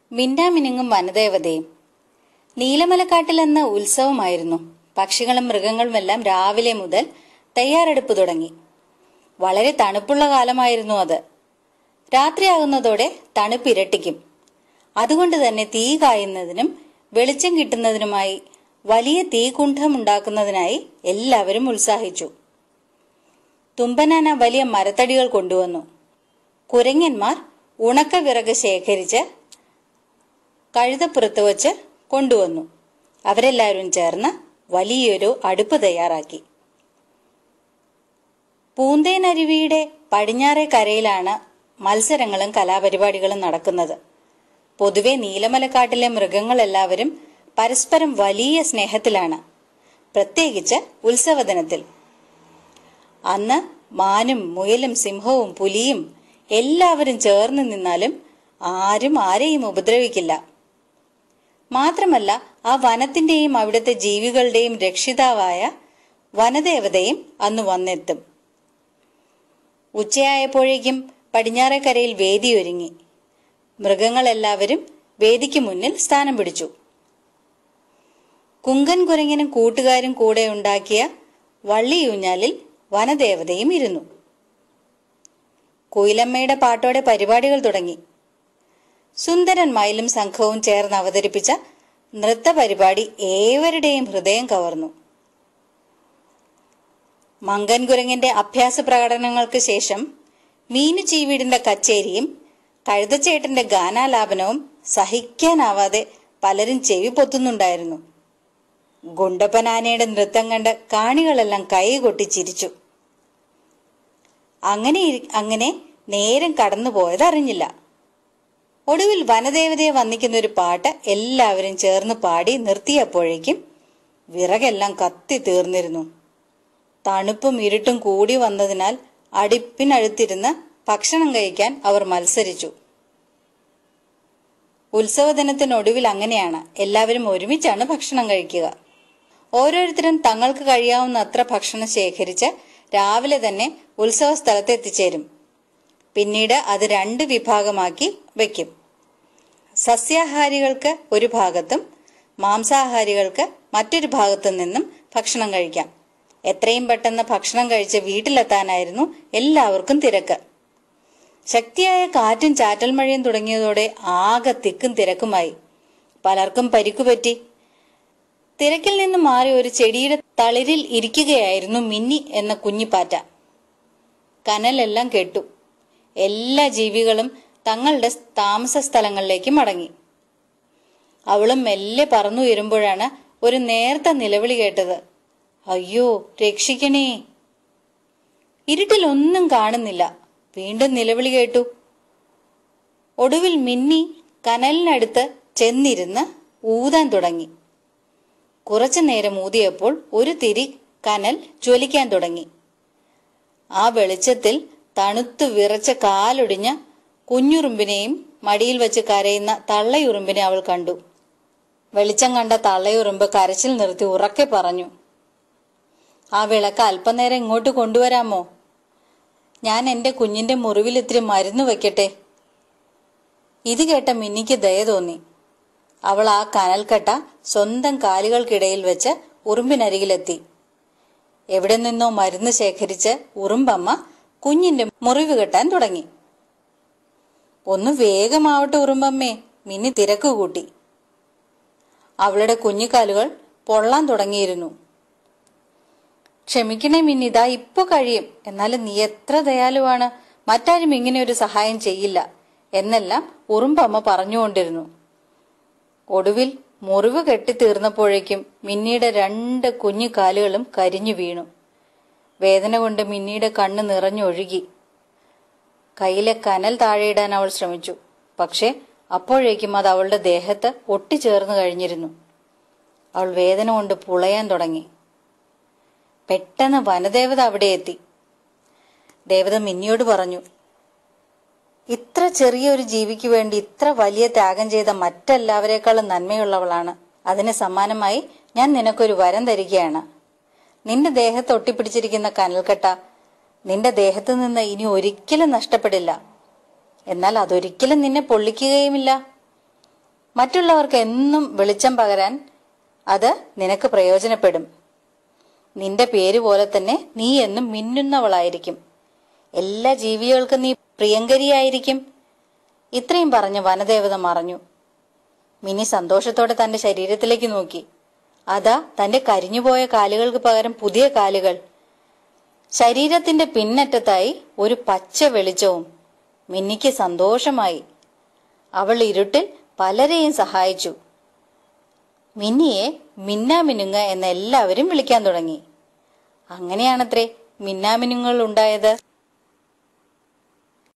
മിന്നാമിനുങ്ങും വനദേവതയും നീലമലക്കാട്ടിലെന്ന ഉത്സവമായിരുന്നു പക്ഷികളും മൃഗങ്ങളുമെല്ലാം രാവിലെ മുതൽ തയ്യാറെടുപ്പ് തുടങ്ങി വളരെ തണുപ്പുള്ള കാലമായിരുന്നു അത് രാത്രിയാകുന്നതോടെ തണുപ്പ് ഇരട്ടിക്കും അതുകൊണ്ട് തന്നെ തീ കായുന്നതിനും വെളിച്ചം കിട്ടുന്നതിനുമായി വലിയ തീകുണ്ഠം ഉണ്ടാക്കുന്നതിനായി എല്ലാവരും ഉത്സാഹിച്ചു തുമ്പനാന വലിയ മരത്തടികൾ കൊണ്ടുവന്നു കുരങ്ങന്മാർ ഉണക്ക വിറക് ശേഖരിച്ച് കഴുതപ്പുറത്ത് വച്ച് കൊണ്ടുവന്നു അവരെല്ലാവരും ചേർന്ന് വലിയൊരു അടുപ്പ് തയ്യാറാക്കി പൂന്തേനരുവിയുടെ പടിഞ്ഞാറേ കരയിലാണ് മത്സരങ്ങളും കലാപരിപാടികളും നടക്കുന്നത് പൊതുവെ നീലമലക്കാട്ടിലെ മൃഗങ്ങളെല്ലാവരും പരസ്പരം വലിയ സ്നേഹത്തിലാണ് പ്രത്യേകിച്ച് ഉത്സവദിനത്തിൽ അന്ന് മാനും മുയലും സിംഹവും പുലിയും എല്ലാവരും ചേർന്ന് നിന്നാലും ആരും ആരെയും ഉപദ്രവിക്കില്ല മാത്രമല്ല ആ വനത്തിന്റെയും അവിടുത്തെ ജീവികളുടെയും രക്ഷിതാവായ വനദേവതയും അന്ന് വന്നെത്തും ഉച്ചയായപ്പോഴേക്കും പടിഞ്ഞാറേക്കരയിൽ വേദി ഒരുങ്ങി മൃഗങ്ങളെല്ലാവരും വേദിക്ക് മുന്നിൽ സ്ഥാനം പിടിച്ചു കുങ്കൻ കുരങ്ങനും കൂട്ടുകാരും കൂടെ ഉണ്ടാക്കിയ വള്ളിയൂഞ്ഞാലിൽ വനദേവതയും ഇരുന്നു കുയിലമ്മയുടെ പാട്ടോടെ പരിപാടികൾ തുടങ്ങി സുന്ദരൻ മയിലും സംഘവും ചേർന്ന് അവതരിപ്പിച്ച നൃത്ത പരിപാടി ഏവരുടെയും ഹൃദയം കവർന്നു മങ്കൻ കുരങ്ങിന്റെ അഭ്യാസ പ്രകടനങ്ങൾക്ക് ശേഷം മീനു ചീവീടിന്റെ കച്ചേരിയും കഴുതച്ചേട്ടന്റെ ഗാനാലാപനവും സഹിക്കാനാവാതെ പലരും ചെവി പൊത്തുന്നുണ്ടായിരുന്നു ഗുണ്ടപ്പനാനയുടെ നൃത്തം കണ്ട് കാണികളെല്ലാം കൈകൊട്ടി ചിരിച്ചു അങ്ങനെ ഇരി- അങ്ങനെ നേരം കടന്നു പോയത് അറിഞ്ഞില്ല ഒടുവിൽ വനദേവതയെ വന്നിക്കുന്ന ഒരു പാട്ട് എല്ലാവരും ചേർന്ന് പാടി നിർത്തിയപ്പോഴേക്കും വിറകെല്ലാം കത്തി തീർന്നിരുന്നു തണുപ്പും ഇരുട്ടും കൂടി വന്നതിനാൽ അടുപ്പിനടുത്തിരുന്ന് ഭക്ഷണം കഴിക്കാൻ അവർ മത്സരിച്ചു ഉത്സവദിനത്തിനൊടുവിൽ അങ്ങനെയാണ് എല്ലാവരും ഒരുമിച്ചാണ് ഭക്ഷണം കഴിക്കുക ഓരോരുത്തരും തങ്ങൾക്ക് കഴിയാവുന്ന അത്ര ഭക്ഷണം ശേഖരിച്ച് രാവിലെ തന്നെ ഉത്സവ സ്ഥലത്ത് എത്തിച്ചേരും പിന്നീട് അത് രണ്ട് വിഭാഗമാക്കി വെക്കും സസ്യാഹാരികൾക്ക് ഒരു ഭാഗത്തും മാംസാഹാരികൾക്ക് മറ്റൊരു ഭാഗത്തു നിന്നും ഭക്ഷണം കഴിക്കാം എത്രയും പെട്ടെന്ന് ഭക്ഷണം കഴിച്ച് വീട്ടിലെത്താനായിരുന്നു എല്ലാവർക്കും തിരക്ക് ശക്തിയായ കാറ്റും ചാറ്റൽ മഴയും തുടങ്ങിയതോടെ ആകെ തിക്കും തിരക്കുമായി പലർക്കും പരിക്കുപറ്റി തിരക്കിൽ നിന്ന് മാറി ഒരു ചെടിയുടെ തളിരിൽ ഇരിക്കുകയായിരുന്നു മിന്നി എന്ന കുഞ്ഞിപ്പാറ്റ കനലെല്ലാം കെട്ടു എല്ലാ ജീവികളും തങ്ങളുടെ താമസ സ്ഥലങ്ങളിലേക്ക് മടങ്ങി അവളും മെല്ലെ പറന്നുയരുമ്പോഴാണ് ഒരു നേർത്ത നിലവിളി കേട്ടത് അയ്യോ രക്ഷിക്കണേ ഇരുട്ടിൽ ഒന്നും കാണുന്നില്ല വീണ്ടും നിലവിളി കേട്ടു ഒടുവിൽ മിന്നി കനലിനടുത്ത് ചെന്നിരുന്ന് ഊതാൻ തുടങ്ങി കുറച്ചു നേരം ഊതിയപ്പോൾ ഒരു തിരി കനൽ ജ്വലിക്കാൻ തുടങ്ങി ആ വെളിച്ചത്തിൽ തണുത്തു വിറച്ച കാലൊടിഞ്ഞ കുഞ്ഞുറുമ്പിനെയും മടിയിൽ വെച്ച് കരയുന്ന തള്ളയുറുമ്പിനെ അവൾ കണ്ടു വെളിച്ചം കണ്ട തള്ളയുറുമ്പ് കരച്ചിൽ നിർത്തി ഉറക്കെ പറഞ്ഞു ആ വിളക്ക് അല്പനേരം ഇങ്ങോട്ട് കൊണ്ടുവരാമോ ഞാൻ എന്റെ കുഞ്ഞിന്റെ മുറിവിൽ ഇത്തിരി മരുന്ന് വെക്കട്ടെ ഇത് കേട്ട മിന്നിക്ക് ദയ തോന്നി അവൾ ആ കനൽക്കട്ട സ്വന്തം കാലുകൾക്കിടയിൽ വെച്ച് ഉറുമ്പിനരികിലെത്തി എവിടെ നിന്നോ മരുന്ന് ശേഖരിച്ച് ഉറുമ്പമ്മ കുഞ്ഞിന്റെ മുറിവ് കെട്ടാൻ തുടങ്ങി ഒന്ന് വേഗമാവട്ടെ ഉറുമ്പമ്മേ മിന്നി തിരക്ക് കൂട്ടി അവളുടെ കുഞ്ഞിക്കാലുകൾ പൊള്ളാൻ തുടങ്ങിയിരുന്നു ക്ഷമിക്കണേ മിന്നി ഇതാ ഇപ്പൊ കഴിയും എന്നാലും നീ എത്ര ദയാലുവാണ് മറ്റാരും ഇങ്ങനെ ഒരു സഹായം ചെയ്യില്ല എന്നെല്ലാം ഉറുമ്പമ്മ പറഞ്ഞുകൊണ്ടിരുന്നു ഒടുവിൽ മുറിവ് കെട്ടിത്തീർന്നപ്പോഴേക്കും മിന്നിയുടെ രണ്ട് കുഞ്ഞു കാലുകളും കരിഞ്ഞു വീണു വേദന കൊണ്ട് മിന്നിയുടെ കണ്ണ് നിറഞ്ഞൊഴുകി കയ്യിലെ കനൽ താഴെയിടാൻ അവൾ ശ്രമിച്ചു പക്ഷേ അപ്പോഴേക്കും അത് അവളുടെ ദേഹത്ത് ഒട്ടിച്ചേർന്നു കഴിഞ്ഞിരുന്നു അവൾ വേദന കൊണ്ട് പുളയാൻ തുടങ്ങി പെട്ടെന്ന് വനദേവത അവിടെ എത്തി ദേവത മിന്നിയോട് പറഞ്ഞു ഇത്ര ചെറിയ ഒരു ജീവിക്ക് വേണ്ടി ഇത്ര വലിയ ത്യാഗം ചെയ്ത മറ്റെല്ലാവരെക്കാളും നന്മയുള്ളവളാണ് അതിന് സമ്മാനമായി ഞാൻ നിനക്കൊരു വരം തരികയാണ് നിന്റെ ദേഹത്ത് ഒട്ടിപ്പിടിച്ചിരിക്കുന്ന കനൽക്കട്ട നിന്റെ ദേഹത്ത് നിന്ന് ഇനി ഒരിക്കലും നഷ്ടപ്പെടില്ല എന്നാൽ അതൊരിക്കലും നിന്നെ പൊള്ളിക്കുകയുമില്ല മറ്റുള്ളവർക്ക് എന്നും വെളിച്ചം പകരാൻ അത് നിനക്ക് പ്രയോജനപ്പെടും നിന്റെ പേര് പോലെ തന്നെ നീ എന്നും മിന്നുന്നവളായിരിക്കും എല്ലാ ജീവികൾക്കും നീ പ്രിയങ്കരിയായിരിക്കും ഇത്രയും പറഞ്ഞ് വനദേവത മറഞ്ഞു മിനി സന്തോഷത്തോടെ തന്റെ ശരീരത്തിലേക്ക് നോക്കി അതാ തന്റെ കരിഞ്ഞുപോയ കാലുകൾക്ക് പകരം പുതിയ കാലുകൾ ശരീരത്തിന്റെ പിന്നറ്റത്തായി ഒരു പച്ച വെളിച്ചവും മിന്നിക്ക് സന്തോഷമായി അവൾ ഇരുട്ടിൽ പലരെയും സഹായിച്ചു മിന്നിയെ മിന്നാമിനുങ്ങ എന്ന് എല്ലാവരും വിളിക്കാൻ തുടങ്ങി അങ്ങനെയാണത്രേ മിന്നാമിനുങ്ങൾ ഉണ്ടായത്